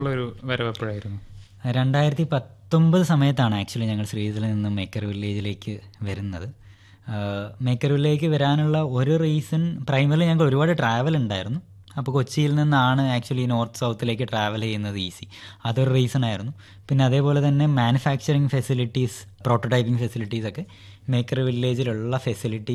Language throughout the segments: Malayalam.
ഉള്ളൊരു വരവ് എപ്പോഴായിരുന്നു രണ്ടായിരത്തി പത്തൊമ്പത് സമയത്താണ് ആക്ച്വലി ഞങ്ങൾ ശ്രീധരിൽ നിന്ന് മേക്കർ വില്ലേജിലേക്ക് വരുന്നത് മേക്കർ വില്ലേജിലേക്ക് വരാനുള്ള ഒരു റീസൺ പ്രൈമറിലി ഞങ്ങൾക്ക് ഒരുപാട് ട്രാവൽ ഉണ്ടായിരുന്നു അപ്പോൾ കൊച്ചിയിൽ നിന്നാണ് ആക്ച്വലി നോർത്ത് സൗത്തിലേക്ക് ട്രാവൽ ചെയ്യുന്നത് ഈസി അതൊരു റീസൺ ആയിരുന്നു പിന്നെ അതേപോലെ തന്നെ മാനുഫാക്ചറിങ് ഫെസിലിറ്റീസ് പ്രോട്ടോടൈപ്പിംഗ് ഫെസിലിറ്റീസ് ഒക്കെ മേക്കർ വില്ലേജിലുള്ള ഫെസിലിറ്റി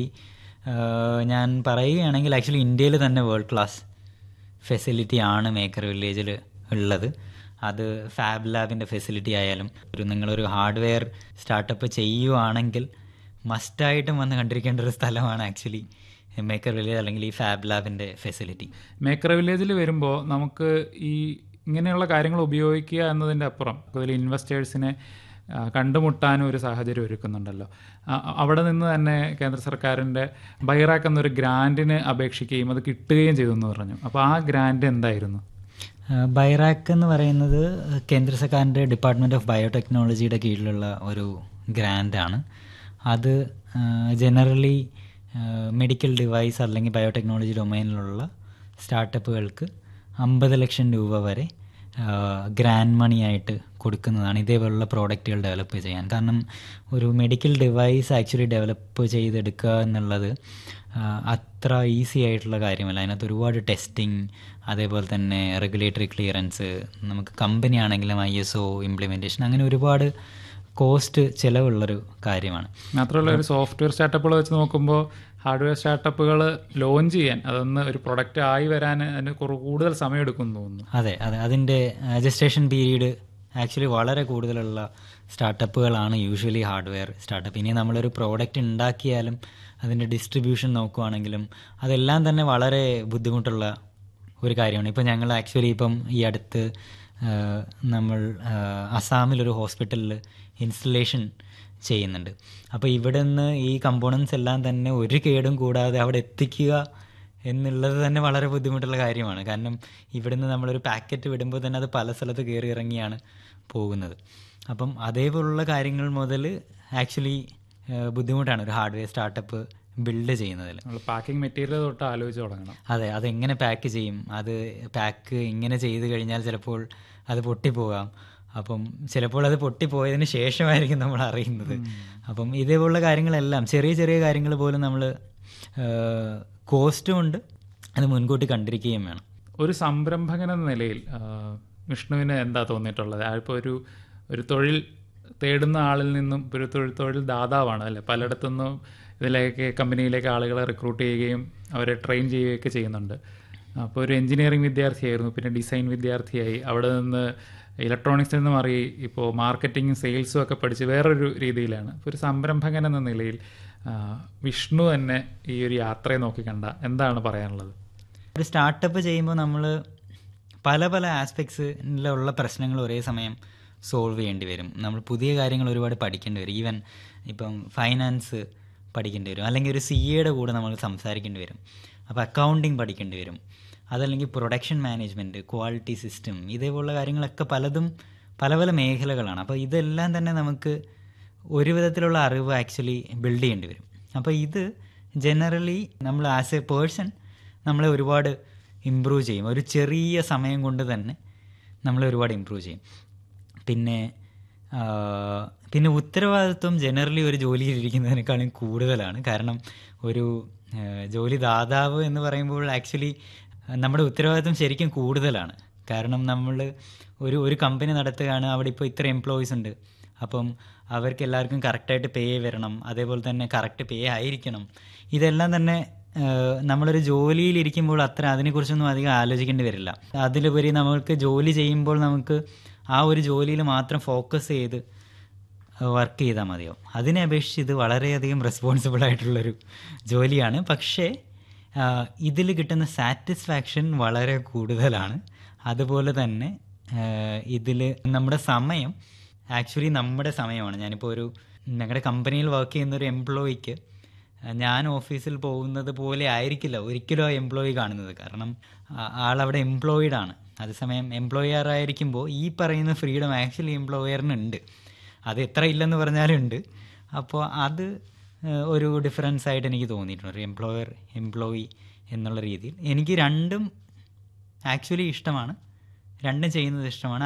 ഞാൻ പറയുകയാണെങ്കിൽ ആക്ച്വലി ഇന്ത്യയിൽ തന്നെ വേൾഡ് ക്ലാസ് ഫെസിലിറ്റി ആണ് മേക്കർ വില്ലേജിൽ ഉള്ളത് അത് ഫാബ് ലാബിൻ്റെ ഫെസിലിറ്റി ആയാലും ഒരു നിങ്ങളൊരു ഹാർഡ്വെയർ സ്റ്റാർട്ടപ്പ് ചെയ്യുവാണെങ്കിൽ മസ്റ്റായിട്ടും വന്ന് കണ്ടിരിക്കേണ്ട ഒരു സ്ഥലമാണ് ആക്ച്വലി മേക്കർ വില്ലേജ് അല്ലെങ്കിൽ ഈ ഫാബ് ലാബിൻ്റെ ഫെസിലിറ്റി മേക്കർ വില്ലേജിൽ വരുമ്പോൾ നമുക്ക് ഈ ഇങ്ങനെയുള്ള കാര്യങ്ങൾ ഉപയോഗിക്കുക എന്നതിൻ്റെ അപ്പുറം അതിൽ ഇൻവെസ്റ്റേഴ്സിനെ ആ, കണ്ടുമുട്ടാനും ഒരു സാഹചര്യം ഒരുക്കുന്നുണ്ടല്ലോ ആ, അവിടെ നിന്ന് തന്നെ കേന്ദ്ര സർക്കാരിൻ്റെ ബൈറാക്ക് എന്നൊരു ഗ്രാൻറ്റിന് അപേക്ഷിക്കുകയും അത് കിട്ടുകയും ചെയ്തു എന്ന് പറഞ്ഞു അപ്പോൾ ആ ഗ്രാൻറ്റ് എന്തായിരുന്നു ബൈറാക്ക് എന്ന് പറയുന്നത് കേന്ദ്ര സർക്കാരിൻ്റെ ഡിപ്പാർട്ട്മെൻറ്റ് ഓഫ് ബയോടെക്നോളജിയുടെ കീഴിലുള്ള ഒരു ഗ്രാൻഡാണ് അത് ജനറലി മെഡിക്കൽ ഡിവൈസ് അല്ലെങ്കിൽ ബയോടെക്നോളജി ഡൊമൈനിലുള്ള സ്റ്റാർട്ടപ്പുകൾക്ക് അമ്പത് ലക്ഷം രൂപ വരെ ഗ്രാൻഡ് മണി ആയിട്ട് കൊടുക്കുന്നതാണ് ഇതേപോലുള്ള പ്രോഡക്റ്റുകൾ ഡെവലപ്പ് ചെയ്യാൻ കാരണം ഒരു മെഡിക്കൽ ഡിവൈസ് ആക്ച്വലി ഡെവലപ്പ് ചെയ്തെടുക്കുക എന്നുള്ളത് ആ, അത്ര ഈസി ആയിട്ടുള്ള കാര്യമല്ല അതിനകത്ത് ഒരുപാട് ടെസ്റ്റിംഗ് അതേപോലെ തന്നെ റെഗുലേറ്ററി ക്ലിയറൻസ് നമുക്ക് കമ്പനി ആണെങ്കിലും ഐ എസ് ഒ ഇംപ്ലിമെൻറ്റേഷൻ അങ്ങനെ ഒരുപാട് കോസ്റ്റ് ചിലവുള്ളൊരു കാര്യമാണ് മാത്രമല്ല ഒരു സോഫ്റ്റ്വെയർ സ്റ്റാർട്ടപ്പുകൾ വെച്ച് നോക്കുമ്പോൾ ഹാർഡ്വെയർ സ്റ്റാർട്ടപ്പുകൾ ലോഞ്ച് ചെയ്യാൻ അതൊന്ന് ഒരു പ്രൊഡക്റ്റ് ആയി വരാൻ അതിന് കുറു- കൂടുതൽ സമയം എടുക്കും തോന്നുന്നു അതെ അതെ അതിൻ്റെ രജിസ്ട്രേഷൻ പീരീഡ് ആക്ച്വലി വളരെ കൂടുതലുള്ള സ്റ്റാർട്ടപ്പുകളാണ് യൂഷ്വലി ഹാർഡ്വെയർ സ്റ്റാർട്ടപ്പ് ഇനി നമ്മളൊരു പ്രോഡക്റ്റ് ഉണ്ടാക്കിയാലും അതിൻ്റെ ഡിസ്ട്രിബ്യൂഷൻ നോക്കുവാണെങ്കിലും അതെല്ലാം തന്നെ വളരെ ബുദ്ധിമുട്ടുള്ള ഒരു കാര്യമാണ് ഇപ്പം ഞങ്ങൾ ആക്ച്വലി ഇപ്പം ഈ അടുത്ത് ആ, നമ്മൾ ആ, അസാമിലൊരു ഹോസ്പിറ്റലിൽ ഇൻസ്റ്റലേഷൻ ചെയ്യുന്നുണ്ട് അപ്പോൾ ഇവിടെ നിന്ന് ഈ കമ്പോണൻസ് എല്ലാം തന്നെ ഒരു കേടും കൂടാതെ അവിടെ എത്തിക്കുക എന്നുള്ളത് തന്നെ വളരെ ബുദ്ധിമുട്ടുള്ള കാര്യമാണ് കാരണം ഇവിടുന്ന് നമ്മളൊരു പാക്കറ്റ് വിടുമ്പോൾ തന്നെ അത് പല സ്ഥലത്ത് കയറി ഇറങ്ങിയാണ് പോകുന്നത് അപ്പം അതേപോലുള്ള കാര്യങ്ങൾ മുതൽ ആക്ച്വലി ബുദ്ധിമുട്ടാണ് ഒരു ഹാർഡ്വെയർ സ്റ്റാർട്ടപ്പ് ബിൽഡ് ചെയ്യുന്നതിൽ നമ്മൾ പാക്കിംഗ് മെറ്റീരിയൽ തൊട്ട് ആലോചിച്ച് തുടങ്ങണം അതെ അതെങ്ങനെ പാക്ക് ചെയ്യും അത് പാക്ക് ഇങ്ങനെ ചെയ്ത് കഴിഞ്ഞാൽ ചിലപ്പോൾ അത് പൊട്ടിപ്പോകാം അപ്പം ചിലപ്പോൾ അത് പൊട്ടിപ്പോയതിന് ശേഷമായിരിക്കും നമ്മൾ അറിയുന്നത് അപ്പം ഇതേപോലുള്ള കാര്യങ്ങളെല്ലാം ചെറിയ ചെറിയ കാര്യങ്ങൾ പോലും നമ്മൾ കോസ്റ്റും ഉണ്ട് അത് മുൻകൂട്ടി കണ്ടിരിക്കുകയും വേണം ഒരു സംരംഭകൻ എന്ന നിലയിൽ ആ, വിഷ്ണുവിന് എന്താ തോന്നിയിട്ടുള്ളത് ഇപ്പോൾ ഒരു ഒരു തൊഴിൽ തേടുന്ന ആളിൽ നിന്നും ഇപ്പോൾ ഒരു തൊഴിൽ തൊഴിൽ ദാതാവാണ് അല്ലേ പലയിടത്തുനിന്നും ഇതിലേക്ക് കമ്പനിയിലേക്ക് ആളുകളെ റിക്രൂട്ട് ചെയ്യുകയും അവരെ ട്രെയിൻ ചെയ്യുകയൊക്കെ ചെയ്യുന്നുണ്ട് അപ്പോൾ ഒരു എഞ്ചിനീയറിംഗ് വിദ്യാർത്ഥിയായിരുന്നു പിന്നെ ഡിസൈൻ വിദ്യാർത്ഥിയായി അവിടെ നിന്ന് ഇലക്ട്രോണിക്സിൽ നിന്ന് മാറി ഇപ്പോൾ മാർക്കറ്റിങ്ങും സെയിൽസും ഒക്കെ പഠിച്ച് വേറൊരു രീതിയിലാണ് അപ്പോൾ ഒരു സംരംഭകൻ എന്ന നിലയിൽ ആ, വിഷ്ണു തന്നെ ഈ ഒരു യാത്രയെ നോക്കിക്കണ്ട എന്താണ് പറയാനുള്ളത് ഒരു സ്റ്റാർട്ടപ്പ് ചെയ്യുമ്പോൾ നമ്മൾ പല പല ആസ്പെക്ട്സിലുള്ള പ്രശ്നങ്ങൾ ഒരേ സമയം സോൾവ് ചെയ്യേണ്ടി വരും നമ്മൾ പുതിയ കാര്യങ്ങൾ ഒരുപാട് പഠിക്കേണ്ടി വരും ഈവൻ ഇപ്പം ഫൈനാൻസ് പഠിക്കേണ്ടി വരും അല്ലെങ്കിൽ ഒരു സി എയുടെ കൂടെ നമ്മൾ സംസാരിക്കേണ്ടി വരും അപ്പോൾ അക്കൗണ്ടിങ് പഠിക്കേണ്ടി വരും അതല്ലെങ്കിൽ പ്രൊഡക്ഷൻ മാനേജ്മെൻറ്റ് ക്വാളിറ്റി സിസ്റ്റം ഇതേപോലുള്ള കാര്യങ്ങളൊക്കെ പലതും പല പല മേഖലകളാണ് അപ്പോൾ ഇതെല്ലാം തന്നെ നമുക്ക് ഒരു വിധത്തിലുള്ള അറിവ് ആക്ച്വലി ബിൽഡ് ചെയ്യേണ്ടി വരും അപ്പോൾ ഇത് ജനറലി നമ്മൾ ആസ് എ പേഴ്സൺ നമ്മളെ ഒരുപാട് ഇമ്പ്രൂവ് ചെയ്യും ഒരു ചെറിയ സമയം കൊണ്ട് തന്നെ നമ്മളെ ഒരുപാട് ഇമ്പ്രൂവ് ചെയ്യും പിന്നെ ആ, പിന്നെ ഉത്തരവാദിത്വം ജനറലി ഒരു ജോലിയിൽ ഇരിക്കുന്നതിനേക്കാളും കൂടുതലാണ് കാരണം ഒരു ആ, ജോലി ദാതാവ് എന്ന് പറയുമ്പോൾ ആക്ച്വലി നമ്മുടെ ഉത്തരവാദിത്വം ശരിക്കും കൂടുതലാണ് കാരണം നമ്മൾ ഒരു ഒരു കമ്പനി നടത്തുകയാണ് അവിടെ ഇപ്പോൾ ഇത്ര എംപ്ലോയീസ് ഉണ്ട് അപ്പം അവർക്ക് എല്ലാവർക്കും കറക്റ്റായിട്ട് പേ വരണം അതേപോലെ തന്നെ കറക്റ്റ് പേ ആയിരിക്കണം ഇതെല്ലാം തന്നെ ഏഹ്, നമ്മളൊരു ജോലിയിലിരിക്കുമ്പോൾ അത്ര അതിനെക്കുറിച്ചൊന്നും അധികം ആലോചിക്കേണ്ടി വരില്ല അതിലുപരി നമ്മൾക്ക് ജോലി ചെയ്യുമ്പോൾ നമുക്ക് ആ ഒരു ജോലിയിൽ മാത്രം ഫോക്കസ് ചെയ്ത് വർക്ക് ചെയ്താൽ മതിയാവും അതിനെ അപേക്ഷിച്ച് ഇത് വളരെയധികം റെസ്പോൺസിബിൾ ആയിട്ടുള്ളൊരു ജോലിയാണ് പക്ഷേ ഇതിൽ കിട്ടുന്ന സാറ്റിസ്ഫാക്ഷൻ വളരെ കൂടുതലാണ് അതുപോലെ തന്നെ ഇതിൽ നമ്മുടെ സമയം ആക്ച്വലി നമ്മുടെ സമയമാണ് ഞാനിപ്പോൾ ഒരു ഞങ്ങളുടെ കമ്പനിയിൽ വർക്ക് ചെയ്യുന്ന ഒരു എംപ്ലോയിക്ക് ഞാൻ ഓഫീസിൽ പോകുന്നത് പോലെ ആയിരിക്കില്ല ഒരിക്കലും ആ എംപ്ലോയി കാണുന്നത് കാരണം ആ- ആളവിടെ എംപ്ലോയിഡ് ആണ് അതേസമയം എംപ്ലോയർ ആയിരിക്കുമ്പോൾ ഈ പറയുന്ന ഫ്രീഡം ആക്ച്വലി എംപ്ലോയറിനുണ്ട് അത് എത്ര ഇല്ലെന്ന് പറഞ്ഞാലും ഉണ്ട് അപ്പോൾ അത് ഏഹ്, ഒരു ഡിഫറൻസ് ആയിട്ട് എനിക്ക് തോന്നിയിട്ടുണ്ട് ഒരു എംപ്ലോയർ എംപ്ലോയി എന്നുള്ള രീതിയിൽ എനിക്ക് രണ്ടും ആക്ച്വലി ഇഷ്ടമാണ് രണ്ടും ചെയ്യുന്നത് ഇഷ്ടമാണ്